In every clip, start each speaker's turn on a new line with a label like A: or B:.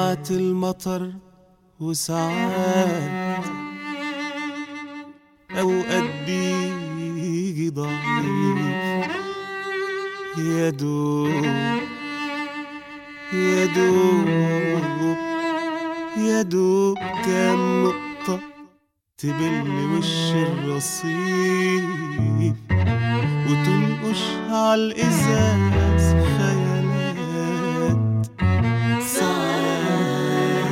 A: ساعات المطر وساعات أوقات بيجي ضعيف يا دوب يا دوب يا دوب كام نقطة تبل وش الرصيف وتنقش عالإزاز خيالات ساعات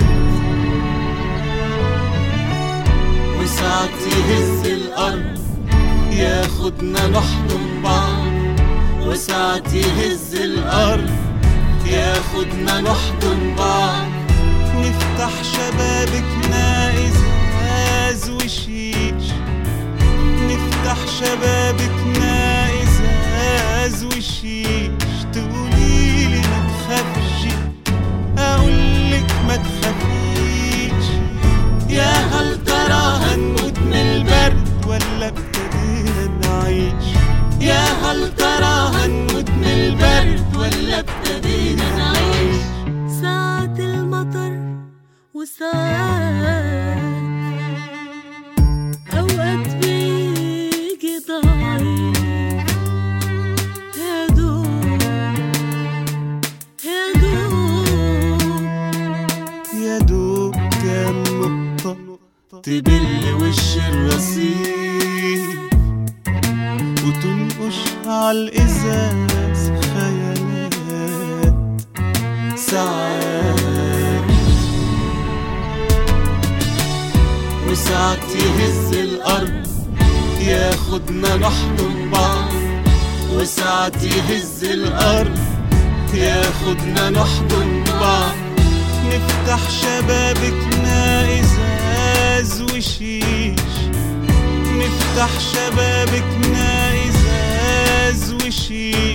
A: وساعات يهز الأرض ياخدنا نحضن بعض وساعات يهز الأرض ياخدنا نحضن بعض نفتح شبابكنا إزاز وشيش نفتح شبابكنا إزاز وشيش تقوليلي ما تخافش أقولك ما تخافيش يا هل ترى هنموت من البرد ولا ابتدينا نعيش يا هل ترى هنموت من البرد ولا ابتدينا نعيش
B: ساعات المطر وساعات أوقات بيجي ضعيف يا دوب يا دوب
A: يا دوب كام نقطة تبل وش الرصيف وتنقش عالإزاز خيالات ساعات وساعات يهز الأرض ياخدنا نحضن بعض وساعات يهز الأرض ياخدنا نحضن بعض نفتح شبابكنا إزاز وشيش نفتح شبابكنا إزاز وشيش